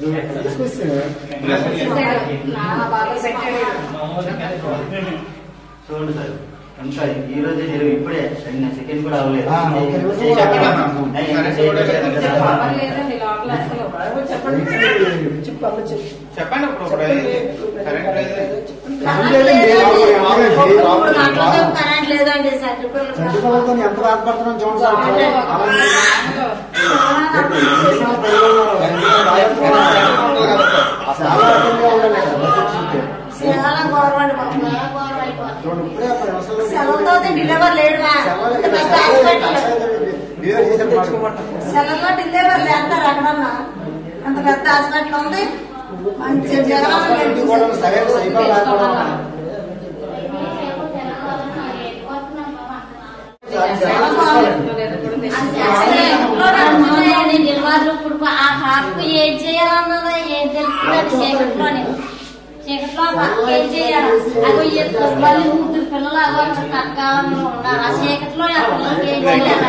నా బాబాయ్ పెట్టాడు చూడండి సార్ అంతా ఈ రోజే జరిగి ఇప్పుడే రెండు సెకండ్ కూడా అవ్వలేదు ఆ, ఒక నిమిషం చేయి- చెప్పండి చేయి- నాకు. అయ్యి ఇంకా కరెక్ట్ కూడా చేయలేదు లేదు. కదా. పవర్ లేదండి లోపల అసలు చెప్పండి చెప్పు అమ్మ చెప్పు చెప్పండి ఇప్పుడు ఇప్పుడు అయింది. కరెంట్ లేదు మూడు గంటల సేపు కరెంట్ లేదండి సర్టిఫికెట్ చంద్రబాబుతో ఎంత బాధపడుతున్నాం చూడండి సార్ అంటే అలాగే చాలా రకంగా ఉండాలి కదా, బడ్జెట్ చూస్తే. చాలా గవర్నమెంట్ పాపం, చాలా గవర్నమెంట్ అయిపోతుంది. చూడండి, ఇప్పుడే పది నిమిషాల్లో సెలవుతో డిలివర్ లేడుగా సెలవులు ఇంత ఇక్కడ పెద్ద సెలవులు హాస్పిటల్ డెలివరీ చేశారు మాట. సెలవులో డిలివర్ లేదంటారు ఎక్కడన్నా అంత పెద్ద హాస్పిటల్ ఉంది మంచి జగన్ ఇది కూడా సరైన సైబర్ లేకపోవడం చాలా బాగుంది లేదు కూడా తెలియదు. డెలివరీ ఇప్పుడు ఆ హార్ట్ ఏం చేయాలన్నదో ఏం తెలుస్తుంది చీకట్లోని చీకట్లో ఏం చేయాలి అగో ఇద్దరు మళ్ళీ ముగ్గురు పిల్లలు అగో కట్కాలంలో ఉన్నారు ఆ చీకట్లో ఆ పిల్లలకి ఏం చేయాలి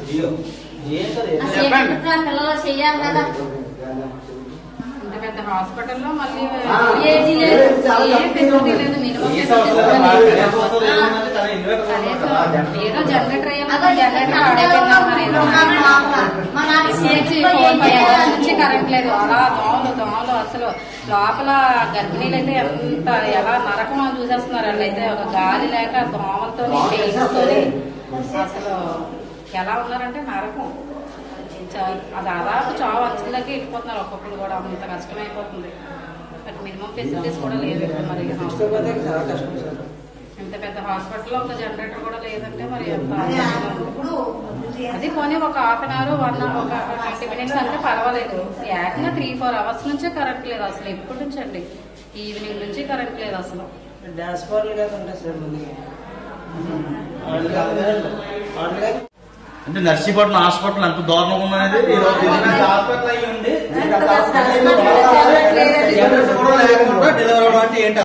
ఆ చీకట్లో ఆ పిల్లలు చేయాలి కదా ఇంత పెద్ద హాస్పిటల్లో మళ్ళీ ఆ, ఏజీ లేదు చాలా ఏ ఫెసిలిటీ లేదు మినిమం ఫెసిలిటీస్ కూడా లేవు. కనీసం ఏదో జనరేటర్ అగో అయ్యా జనరేటర్ ఆడైపోయిందన్నారు ఏదో మన నుంచి ఫోర్ ఫైవ్ అవర్స్ నుంచి కరెంట్ లేదు అలా దోమలు దోమలు అసలు లోపల గర్భిణీలు అయితే ఎంత ఎలా నరకం అని చూసేస్తున్నారు వాళ్ళైతే ఒక గాలి లేక దోమలతో తోని అసలు ఎలా ఉన్నారంటే నరకం చా- ఆ దాదాపు చావు అంచులకి వెళ్ళిపోతున్నారు ఒక్కొక్కరు కూడా అంత కష్టమైపోతుంది బట్ మినిమం ఫెసిలిటీస్ కూడా లేవు ఇక్కడ మరి hospital. ఇంత పెద్ద హాస్పిటల్లో ఒక జనరేటర్ కూడా లేదంటే మరి ఎంత ఇప్పుడు అది పోనీ ఒక హాఫ్ అన్ అవర్ వన్ ఒక ట్వంటీ మినిట్స్ అంటే పర్వాలేదు ఏకంగా త్రీ ఫోర్ అవర్స్ నుంచే కరెంట్ లేదు అసలు ఎప్పటి నుంచి అండి ఈవినింగ్ నుంచి కరెంట్ లేదు అసలు డాన్స్ బార్లు కాదు ఉంటాయి సార్ ముందుగా వాళ్ళు కాదు కదండి. వాళ్ళు కాదు. అంటే నర్సీపట్నం హాస్పిటల్ ఎంత దారుణంగా ఉన్నది ఈ రోజు ఇది హాస్పిటల్ అయ్యి ఉండి ఇంకా హాస్పిటల్ జనరేటర్ కూడా లేకుండా డెలివరీ అంటే ఏంటి